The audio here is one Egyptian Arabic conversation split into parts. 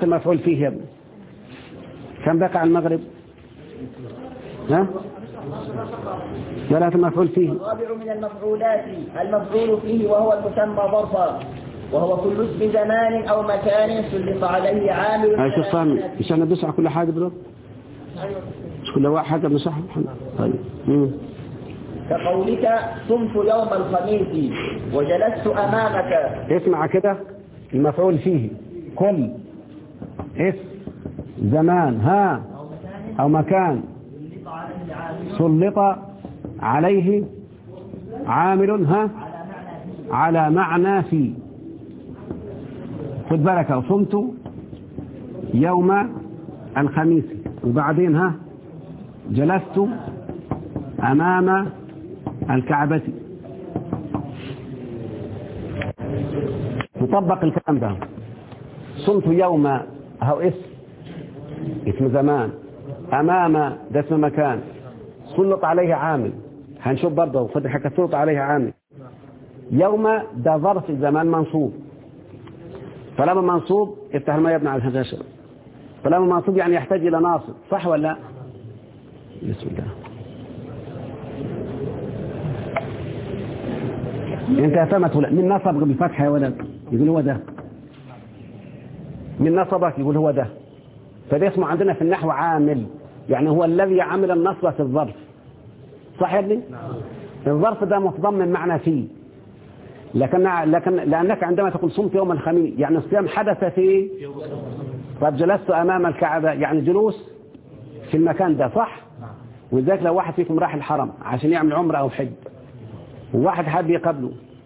هات المفعول فيه يا ابني كم بقى على المغرب ها ثلاثة مفعول فيه الرابع من المفعولات المفعول فيه وهو المسمى ظرفا وهو كل اسم زمان أو مكان سلط عليه عامل هاي شو فاهم مش احنا بنسمع كل حاجة دلوقتي مش كل واحد حاجة بنسمعها طيب مم. كقولك صمت يوم الخميس وجلست أمامك اسمع كده المفعول فيه كل اسم زمان ها او مكان سلط عليه عامل ها على معنى في خد بالك أهو، صمت يوم الخميس وبعدين ها جلست أمام الكعبة نطبق الكلام ده صمت يوم هو اسم اسم زمان أمام ده اسم مكان سلط عليه عامل هنشوف برضه خد حكى سلط عليه عامل يوم ده ظرف زمان منصوب طالما منصوب افتح ما يبنى على الهجاشة طالما منصوب يعني يحتاج إلى ناصب صح ولا لا بسم الله انت اهتمت ولا من نصب بالفتح يا ولد يقول هو ده من نصبك يقول هو ده فده اسمه عندنا في النحو عامل يعني هو الذي عمل النصب في الظرف صح يا ابني الظرف ده متضمن معنى فيه لكن لكن لانك عندما تقول صمت يوم الخميس يعني الصيام حدث في طب جلست امام الكعبه يعني جلوس في المكان ده صح ولذلك لو واحد فيكم راح الحرم عشان يعمل عمره او حج وواحد حاب يقابله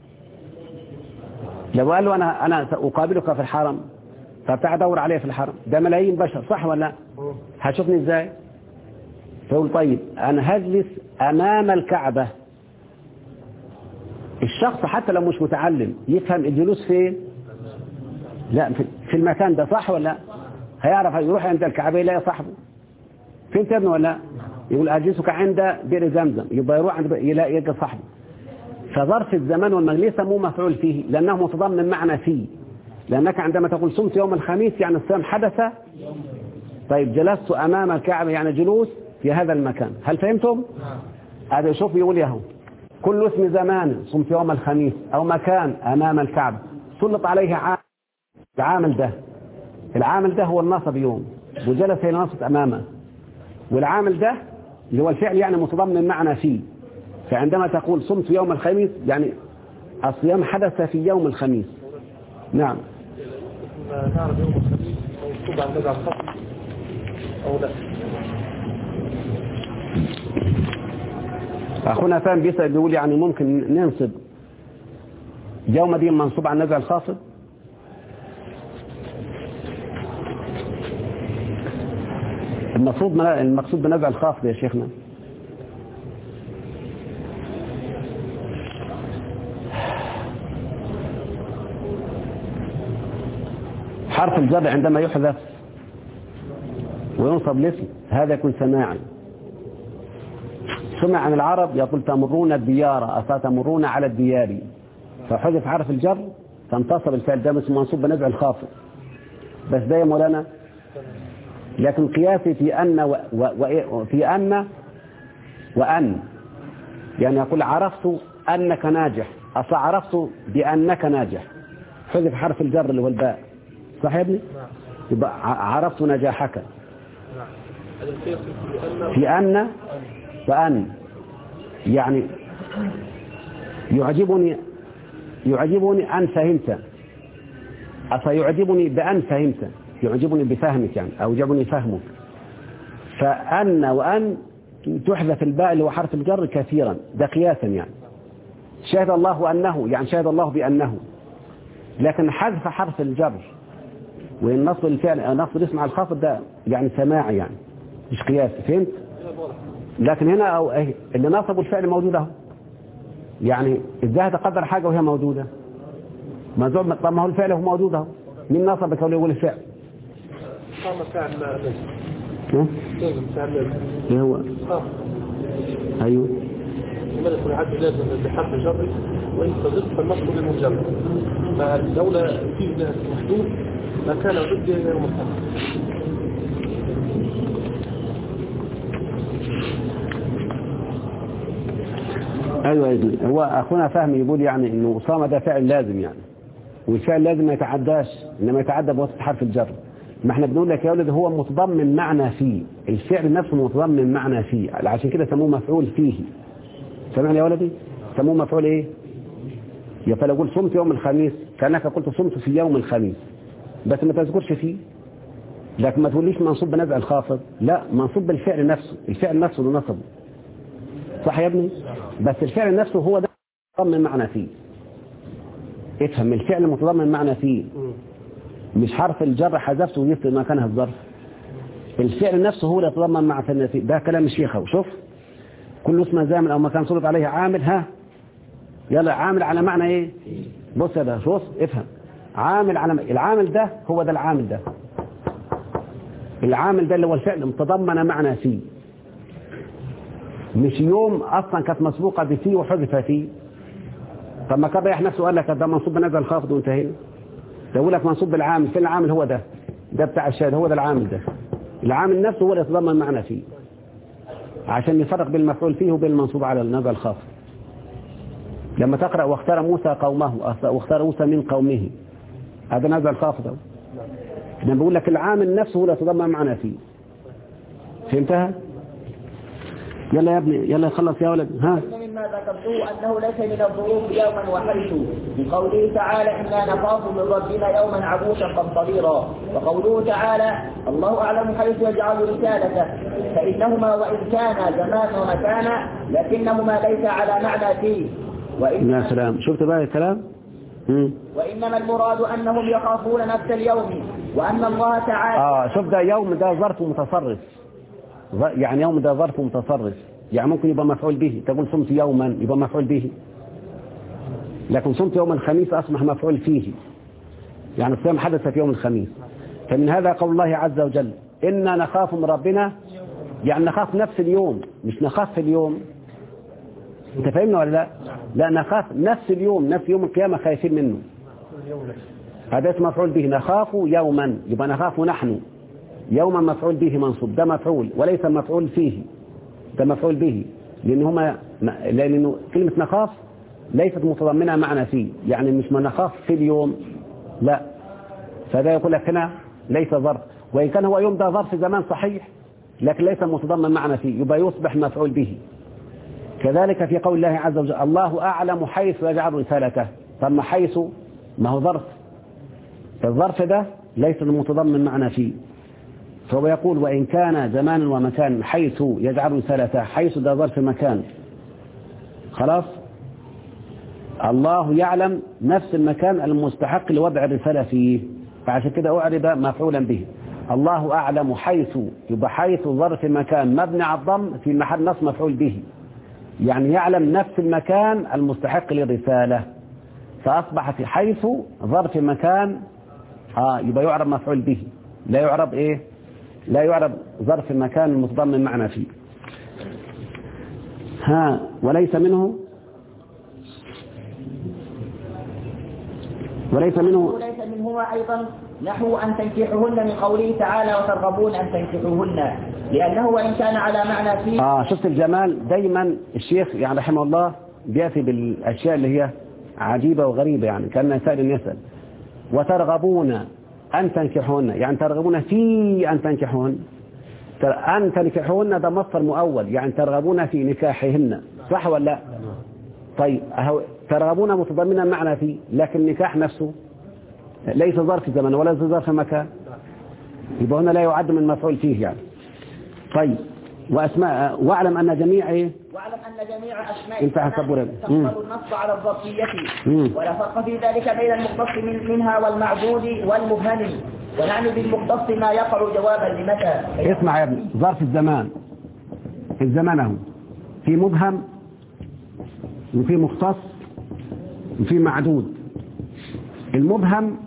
لو قال له انا انا اقابلك في الحرم فبتاع ادور عليه في الحرم ده ملايين بشر صح ولا لا هتشوفني ازاي فيقول طيب انا هجلس امام الكعبه الشخص حتى لو مش متعلم يفهم الجلوس فين لا في- في المكان ده صح ولا لا هيعرف يروح عند الكعبه يلاقي صاحبه فين تبني ولا لا يقول اجلسك عند بئر زمزم يبقى يروح عند بئر- يلاقي يلقى صاحبه فظرف الزمان والمجلس مو مفعول فيه لانه متضمن معنى فيه لانك عندما تقول صمت يوم الخميس يعني الصيام حدث طيب جلست امام الكعبه يعني جلوس في هذا المكان هل فهمتم هذا شوف يقول ياهو كل اسم زمان صمت يوم الخميس او مكان امام الكعبه سلط عليه عامل العامل ده العامل ده هو النصب يوم وجلس ينصب امامه والعامل ده اللي هو الفعل يعني متضمن معنى فيه فعندما تقول صمت يوم الخميس يعني الصيام حدث في يوم الخميس نعم ما نعرف يوم الخميس موصوب عن نزع الخصم أو لا أخونا فهم بيسأل بيقول يعني ممكن ننصب يوم دي منصوب عن نزع الخاصب المقصود المقصود بنزع الخاصب يا شيخنا حرف الجر عندما يحذف وينصب الاسم هذا يكون سماعي سمع عن العرب يقول تمرون الديار أفتمرون على الديار فحذف حرف الجر فانتصب الفعل ده اسمه منصوب بنزع الخافض بس ده يا مولانا لكن قياسي في أن و... و... و... في أن وأن يعني يقول عرفت أنك ناجح أصلا عرفت بأنك ناجح حذف حرف الجر اللي هو الباء صح يا ابني يبقى ع- عرفت نجاحك نعم هذا القياس لأن في أن وأن يعني يعجبني يعجبني أن فهمت أفيعجبني بأن فهمت يعجبني بفهمك يعني أو يعجبني فهمك فأن وأن تحذف الباء اللي هو حرف الجر كثيرا ده قياسا يعني شهد الله أنه يعني شهد الله بأنه لكن حذف حرف الجر والنصب الفعل نصب الاسم على الخافض ده يعني سماعي يعني مش قياسي فهمت لكن هنا أو إيه اللي نصبوا الفعل موجود اهو يعني ازاي هتقدر حاجة وهي موجودة ما زول طب ما هو الفعل هو موجود اهو مين نصب كونه يقول الفعل قام فعل لازم ها؟ لازم فعل لازم ايه هو قام ايوه لماذا يكون عد لازم بحرف جر وإن صدقت فالنصب للمجرد فالدولة في لها محدود ما كان ضد غير مصطلح ايوه يا ابني هو اخونا فهمي يقول يعني انه صام ده فعل لازم يعني والفعل لازم ما يتعداش انما يتعدى بواسطه حرف الجر ما احنا بنقول لك يا ولد هو متضمن معنى فيه الفعل نفسه متضمن معنى فيه عشان كده سموه مفعول فيه سمعني يا ولدي سموه مفعول ايه يا فلو قلت صمت يوم الخميس كانك قلت صمت في يوم الخميس بس ما تذكرش فيه لكن ما تقوليش منصوب بنزع الخافض لا منصوب بالفعل نفسه الفعل نفسه اللي نصبه صح يا ابني بس الفعل نفسه هو ده متضمن معنى فيه افهم الفعل متضمن معنى فيه مش حرف الجر حذفته وجبت مكانها الظرف الفعل نفسه هو اللي يتضمن معنى فيه ده كلام الشيخ اهو شوف كل اسم زامن او مكان صورت عليه عامل ها يلا عامل على معنى ايه بص يا ده شوف افهم عامل على العامل ده هو ده العامل ده العامل ده اللي هو الفعل متضمن معنى فيه مش يوم اصلا كانت مسبوقه بفيه وحذف فيه طب ما كان رايح نفسه قال لك ده منصوب بنزل الخافض وانتهينا ده يقول لك منصوب بالعامل فين العامل هو ده ده بتاع الشاهد هو ده العامل ده العامل نفسه هو اللي يتضمن معنى فيه عشان يفرق بين المفعول فيه وبين المنصوب على النزل الخافض لما تقرأ واختار موسى قومه واختار موسى من قومه هذا نزل الخافض اهو لما بقول لك العامل نفسه هو اللي يتضمن معنى فيه فهمتها يلا يا ابني يلا خلص يا ولد ها إن مما ذكرته أنه ليس من الظروف يوما وحيث من قوله تعالى إنا نخاف من ربنا يوما عبوسا قمطريرا وقوله تعالى الله أعلم حيث يجعل رسالته فإنهما وإن كانا زمان ومكانا لكنهما ليس على معنى فيه وإن يا سلام شفت بقى الكلام مم. وإنما المراد أنهم يخافون نفس اليوم وأن الله تعالى اه شوف ده يوم ده ظرف متصرف ظ- يعني يوم ده ظرف متصرف يعني ممكن يبقى مفعول به تقول صمت يوما يبقى مفعول به لكن صمت يوم الخميس أصبح مفعول فيه يعني الصيام حدث في يوم الخميس فمن هذا قول الله عز وجل إنا نخاف من ربنا يعني نخاف نفس اليوم مش نخاف في اليوم انت فاهمنا ولا لا لا نخاف نفس اليوم نفس يوم القيامة خايفين منه هذا اسم مفعول به نخاف يوما يبقى نخاف نحن يوما مفعول به منصوب ده مفعول وليس مفعول فيه ده مفعول به لأن هما لأنه كلمة نخاف ليست متضمنة معنى فيه يعني مش ما نخاف في اليوم لا فده يقول لك هنا ليس ظرف وإن كان هو يوم ده ظرف زمان صحيح لكن ليس متضمن معنى فيه يبقى يصبح مفعول به كذلك في قول الله عز وجل الله أعلم حيث يجعل رسالته طب ما حيث ما هو ظرف الظرف ده ليس المتضمن معنى فيه فهو يقول وإن كان زمان ومكان حيث يجعل رسالته حيث ده ظرف مكان خلاص الله يعلم نفس المكان المستحق لوضع الرسالة فيه فعشان كده أعرب مفعولا به الله أعلم حيث يبقى حيث ظرف مكان مبني على الضم في محل نص مفعول به يعني يعلم نفس المكان المستحق للرسالة فأصبح في حيث ظرف مكان آه يبقى يعرب مفعول به لا يعرب إيه لا يعرب ظرف المكان المتضمن معنى فيه ها وليس منه وليس منه وليس منهما أيضا نحو أن تنكحوهن من قوله تعالى وترغبون أن تنكحوهن لأنه وإن كان على معنى فيه آه شفت الجمال دايما الشيخ يعني رحمه الله بيأتي بالأشياء اللي هي عجيبة وغريبة يعني كان سائل يسأل وترغبون أن تنكحون يعني ترغبون في أن تنكحون تر- أن تنكحون ده مصدر مؤول يعني ترغبون في نكاحهن صح ولا لا طيب أهو ترغبون متضمنا معنى في لكن النكاح نفسه ليس ظرف زمن ولا ظرف مكان يبقى هنا لا يعد من مفعول فيه يعني طيب وأسماء واعلم أن جميع إيه واعلم أن جميع أسماء انت حسبوا الزمان لنا. مم. تقبل النص على الظرفية مم. ولا فرق في ذلك بين المختص من منها والمعدود والمبهم ونعني بالمختص ما يقع جوابا لمتى اسمع يا ابني ظرف الزمان الزمان اهو في مبهم وفي مختص وفي معدود المبهم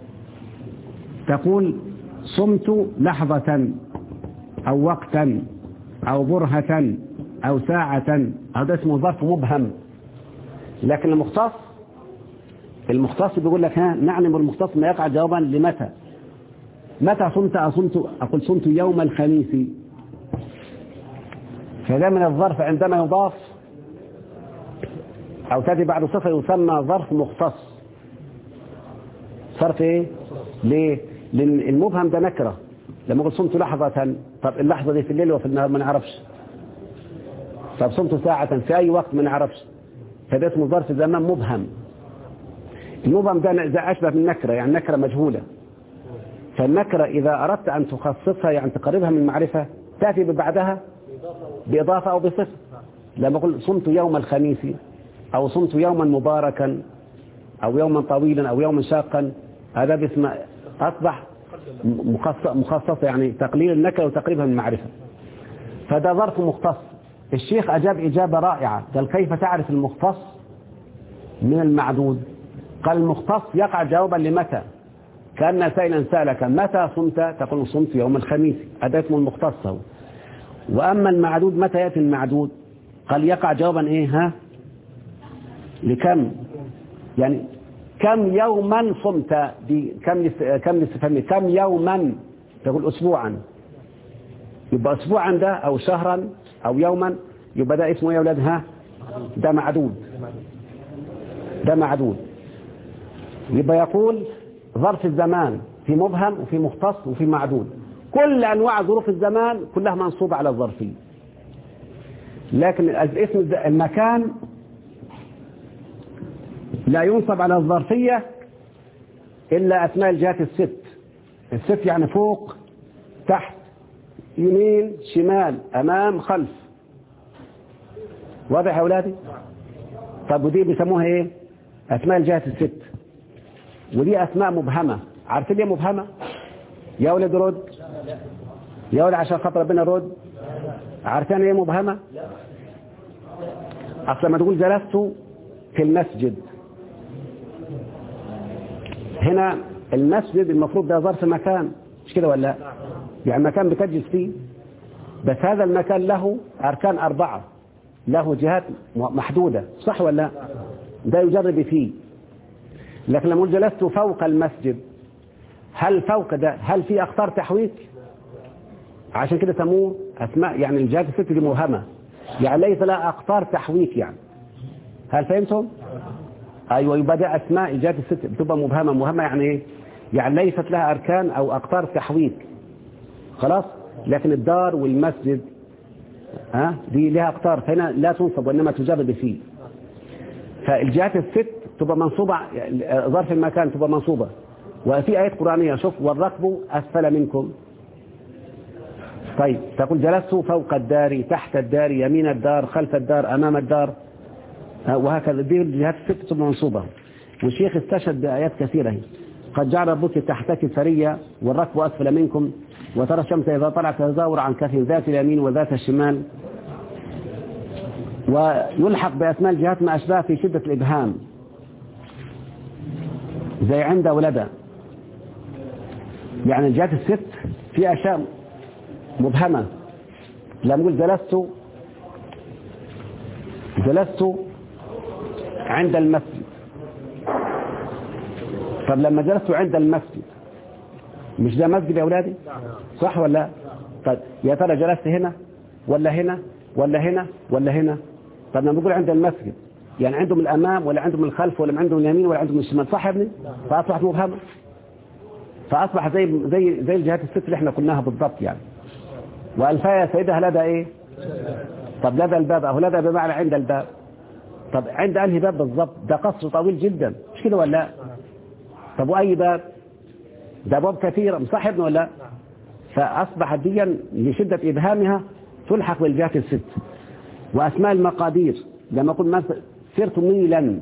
تقول صمت لحظة أو وقتا أو برهة أو ساعة هذا اسمه ظرف مبهم لكن المختص المختص بيقول لك ها نعني بالمختص ما يقع جوابا لمتى متى صمت أصمت أقول صمت يوم الخميس فده من الظرف عندما يضاف أو تأتي بعد صفة يسمى ظرف مختص صرف إيه؟ ليه؟ لأن المبهم ده نكرة لما قلت صمت لحظة طب اللحظة دي في الليل وفي النهار ما نعرفش طب صمت ساعة في أي وقت ما نعرفش فده اسمه ظرف زمان مبهم المبهم ده إذا أشبه بالنكرة يعني نكرة مجهولة فالنكرة إذا أردت أن تخصصها يعني تقربها من معرفة تأتي بعدها بإضافة أو بصفة لما أقول صمت يوم الخميس أو صمت يوما مباركا أو يوما طويلا أو يوما شاقا هذا باسم أصبح مخصص يعني تقليل النكرة وتقريبها من المعرفة فده ظرف مختص الشيخ أجاب إجابة رائعة قال كيف تعرف المختص من المعدود قال المختص يقع جوابا لمتى كأن سائلا سألك متى صمت تقول صمت يوم الخميس هذا اسمه المختص هو وأما المعدود متى يأتي المعدود قال يقع جوابا إيه ها لكم يعني كم يوما صمت دي كم كم الاستفهام كم يوما تقول أسبوعا يبقى أسبوعا ده أو شهرا أو يوما يبقى ده اسمه يا أولاد ها ده معدود ده معدود يبقى يقول ظرف الزمان في مبهم وفي مختص وفي معدود كل أنواع ظروف الزمان كلها منصوبة على الظرفية لكن الاسم المكان لا ينصب على الظرفية إلا أسماء الجهات الست الست يعني فوق تحت يمين شمال أمام خلف واضح يا أولادي طب ودي بيسموها إيه أسماء الجهات الست ودي أسماء مبهمة عارفين ليه مبهمة يا ولد رد يا ولد عشان خاطر ربنا رد عارفين ايه مبهمة اصل لما تقول جلست في المسجد هنا المسجد المفروض ده ظرف مكان مش كده ولا لا يعني مكان بتجلس فيه بس هذا المكان له أركان أربعة له جهات محدودة صح ولا لا ده يجرب فيه لكن لما جلست فوق المسجد هل فوق ده هل في أقطار تحويك عشان كده سموه أسماء يعني الجهات الست دي مبهمة يعني ليس لها أقطار تحويك يعني هل فهمتم؟ أيوة يبقى ده أسماء الجهات الست بتبقى مبهمة مبهمة يعني إيه؟ يعني ليست لها أركان أو أقطار تحويك خلاص لكن الدار والمسجد ها دي لها أقطار فهنا لا تنصب وإنما تجرد فيه فالجهات الست تبقى منصوبة ظرف المكان تبقى منصوبة وفي آية قرآنية شوف والركب أسفل منكم طيب تقول جلست فوق الدار تحت الدار يمين الدار خلف الدار أمام الدار وهكذا دي الجهات الست تبقى منصوبة والشيخ استشهد بآيات كثيرة قد جعل ربك تحتك سرية والركب أسفل منكم وترى الشمس إذا طلعت تزاور عن كف ذات اليمين وذات الشمال ويلحق بأسماء الجهات ما أشباه في شدة الإبهام زي عند ولدة يعني الجهات الست في أشياء مبهمة لما نقول جلست جلست عند المسجد طب لما جلست عند المسجد مش ده مسجد يا أولادي صح ولا لا طيب يا ترى جلست هنا ولا هنا ولا هنا ولا هنا طب لما نقول عند المسجد يعني عندهم الأمام ولا عندهم الخلف ولا عندهم اليمين ولا عندهم الشمال صح يا ابني فأصبحت مبهمة فأصبح زي زي زي الجهات الست اللي احنا قلناها بالضبط يعني والفاء يا سيدها لدى ايه طب لدى الباب اهو لدى بمعنى عند الباب طب عند انهي باب بالضبط ده قصر طويل جدا مش كده ولا لا طب واي باب ده ابواب كثيره صح ابن ولا لا فاصبحت دي لشده ابهامها تلحق بالجهات الست واسماء المقادير لما اقول مثلا سرت ميلا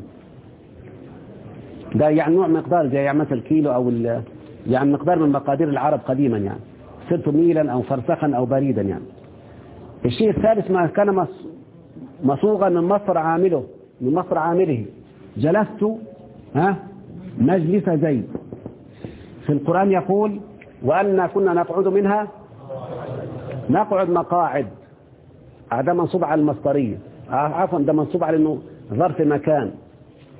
ده يعني نوع مقدار زي يعني مثلا كيلو او يعني مقدار من مقادير العرب قديما يعني صرت ميلا أو فرسخا أو بريدا يعني الشيء الثالث ما كان مصوغا من مصر عامله من مصر عامله جلست ها مجلس زيد في القرآن يقول وأنا كنا نقعد منها نقعد مقاعد هذا منصوب على المصدرية عفوا ده منصوب على انه ظرف مكان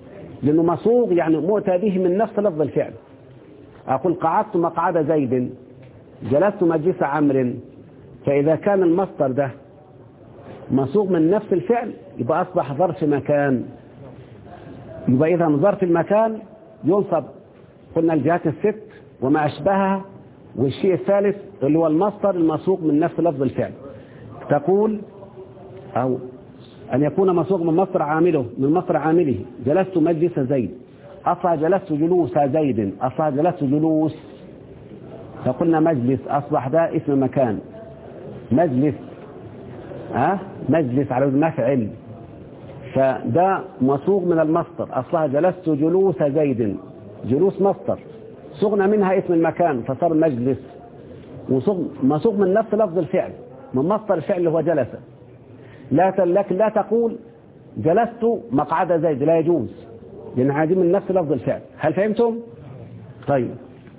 لانه مصوغ يعني مؤتى به من نفس لفظ الفعل اقول قعدت مقعد زيد جلست مجلس عمرو فإذا كان المصدر ده مصوغ من نفس الفعل يبقى أصبح ظرف مكان يبقى إذا ظرف المكان ينصب قلنا الجهات الست وما أشبهها والشيء الثالث اللي هو المصدر المصوغ من نفس لفظ الفعل تقول أو أن يكون مصوغ من مصدر عامله من مصدر عامله جلست مجلس زيد أصلا جلست جلوس زيد أصلا جلست جلوس فقلنا مجلس أصبح ده اسم مكان مجلس ها أه؟ مجلس على وزن مفعل فده مصوغ من المصدر أصلها جلست جلوس زيد جلوس مصدر صغنا منها اسم المكان فصار مجلس مصوغ من نفس لفظ الفعل من مصدر الفعل اللي هو جلس لا لكن لا تقول جلست مقعد زيد لا يجوز لأن هذه من نفس لفظ الفعل هل فهمتم؟ طيب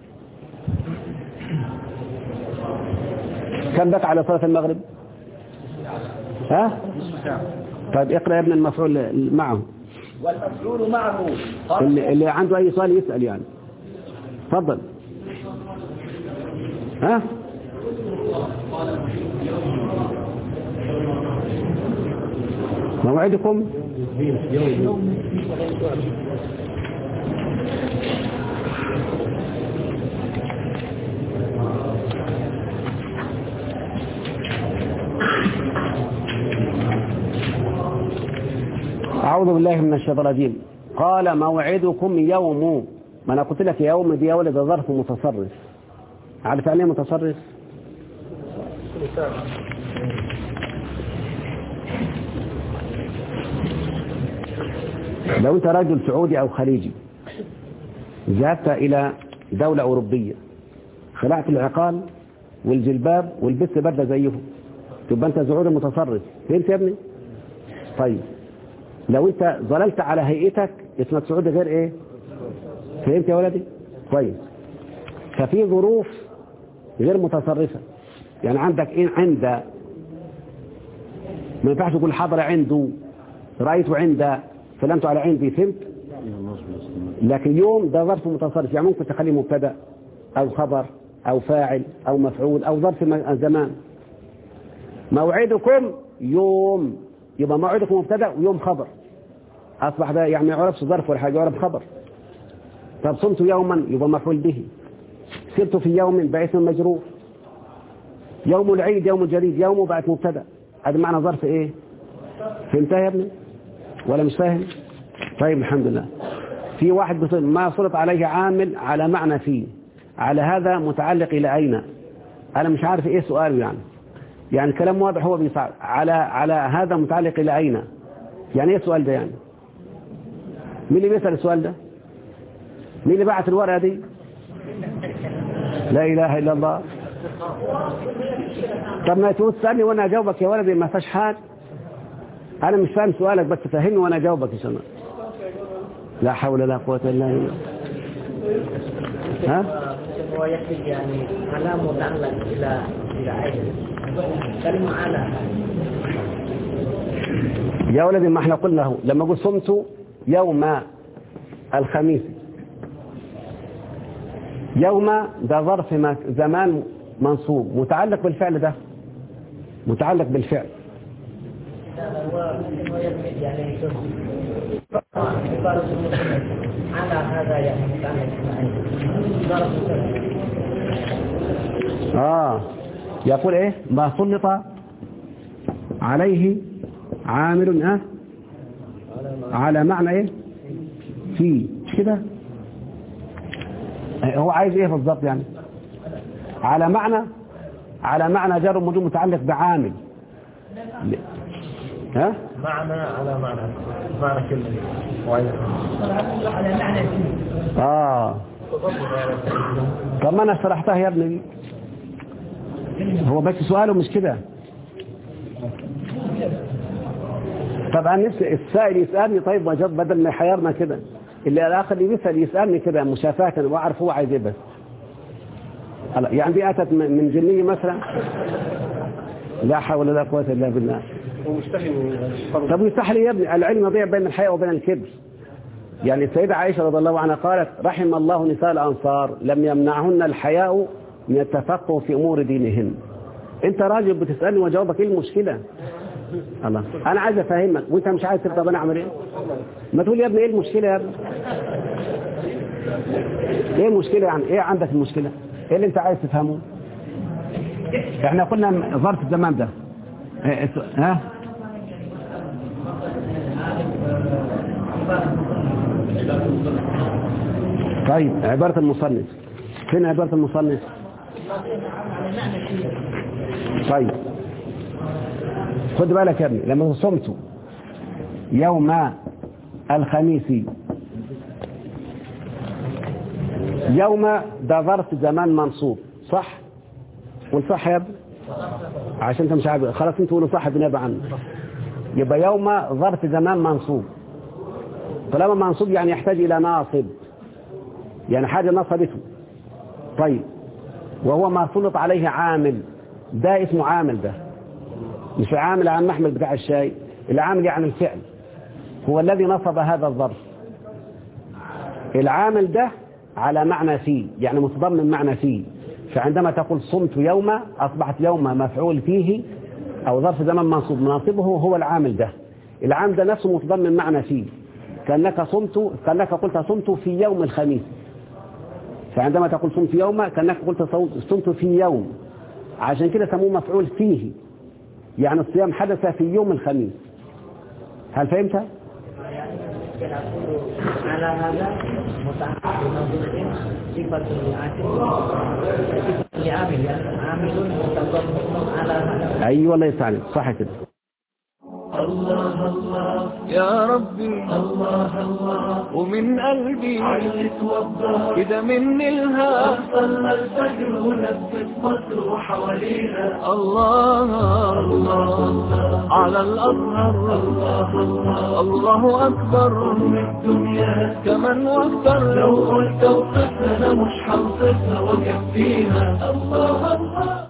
كم بقى على صلاة المغرب ها طيب اقرأ يا ابن المفعول معه والمفعول معه اللي, اللي عنده أي سؤال يسأل يعني تفضل ها موعدكم أعوذ بالله من الشيطان الرجيم قال موعدكم يوم ما أنا قلت لك يوم دي يا ولد ظرف متصرف عارف يعني ايه متصرف لو أنت رجل سعودي أو خليجي ذهبت إلى دولة أوروبية خلعت العقال والجلباب والبس بردة زيهم تبقى أنت سعودي متصرف فهمت يا ابني؟ طيب لو أنت ظللت على هيئتك اسمك سعودي غير إيه؟ فهمت يا ولدي؟ كويس ففي ظروف غير متصرفة يعني عندك إيه عند ما ينفعش تقول حضر عنده رأيت عند سلمت على عندي فهمت لكن يوم ده ظرف متصرف يعني ممكن تخليه مبتدا أو خبر أو فاعل أو مفعول أو ظرف زمان موعدكم يوم يبقى موعدكم مبتدا ويوم خبر أصبح ده يعني ما يعرفش ظرف ولا حاجة يعرف خبر طب صمت يوما يبقى مفعول به سرت في يوم بقى اسم مجرور يوم العيد يوم الجديد يوم بقت مبتدا هذا معنى ظرف ايه فهمتها يا ابني ولا مش فاهم طيب الحمد لله في واحد بيقول ما سلط عليه عامل على معنى فيه على هذا متعلق الى اين انا مش عارف ايه سؤاله يعني يعني الكلام واضح هو بيصعب على على هذا متعلق الى اين يعني ايه السؤال ده يعني مين اللي بيسال السؤال ده مين اللي بعت الورقه دي لا اله الا الله طب ما تقول تسالني وانا اجاوبك يا ولدي ما فيش حاجه انا مش فاهم سؤالك بس فهمني وانا اجاوبك ان شاء الله لا حول ولا قوه الا بالله ها هو يحتاج يعني علامة متعلق إلى إلى عين كلمة على يا ولدي ما احنا قلنا له لما اقول صمت يوم الخميس يوم ده ظرف ما- زمان منصوب متعلق بالفعل ده متعلق بالفعل هو هو يحتاج يعني عبارة المتعلق على هذا يعني متعلق إلى عين عبارة متعلق. اه يقول ايه ما سلط عليه عامل اه على معنى ايه في مش كده آه، هو عايز ايه بالظبط يعني على معنى على معنى جر ومجرور متعلق بعامل ل- ها معنى على معنى معنى كلمة معينة اه طب ما انا شرحتها يا ابني هو بس سؤاله مش كده طب انا نفسي السائل يسالني طيب ما جاب بدل ما يحيرنا كده اللي الاخر اللي بيسال يسالني كده مشافهه واعرف هو عايز ايه بس هلا، يعني دي اتت من من جنيه مثلا لا حول ولا قوه الا بالله ومشتهي طب يفتح لي يا ابني العلم يضيع بين الحياء وبين الكبر يعني السيدة عائشة رضي الله عنها قالت رحم الله نساء الأنصار لم يمنعهن الحياء من التفقه في أمور دينهم أنت راجل بتسألني وجاوبك إيه المشكلة الله أنا عايز أفهمك وأنت مش عايز تفهم أنا أعمل إيه ما تقول يا ابني إيه المشكلة يا ابني إيه المشكلة يعني إيه عندك المشكلة إيه اللي أنت عايز تفهمه إحنا قلنا ظرف الزمان ده إيه، إس- ها طيب عبارة المصنف فين عبارة المصنف طيب خد بالك يا ابني لما صمت يوم الخميس يوم ده ظرف زمان منصوب صح قول صح يا ابني عشان انت مش عارف خلاص انت قولوا صح بنيابه عنه يبقى يوم ظرف زمان منصوب طالما منصوب يعني يحتاج الى ناصب يعني حاجه نصبته طيب وهو ما سلط عليه عامل ده اسمه عامل ده مش عامل عن محمل بتاع الشاي العامل يعني الفعل هو الذي نصب هذا الظرف العامل ده على معنى فيه يعني متضمن معنى فيه فعندما تقول صمت يوم أصبحت يوم مفعول فيه أو ظرف زمن منصوب مناصبه هو العامل ده العامل ده نفسه متضمن معنى فيه كأنك صمت كأنك قلت صمت في يوم الخميس فعندما تقول صمت يوم كأنك قلت صمت في يوم عشان كده سموه مفعول فيه يعني الصيام حدث في يوم الخميس هل فهمت؟ على هذا متعلق بنظر صفة العاقل صفة لعامل يعني عامل متضمن على هذا أيوة الله يسعدك صح كده الله الله يا ربي الله الله ومن قلبي علت وضح كده مني الها صلى الفجر ونفس مصر وحوالينا الله الله على الأزهر الله الله الله أكبر من الدنيا كمان واكتر لو قلت وصفنا مش هنصفها وكفينا الله الله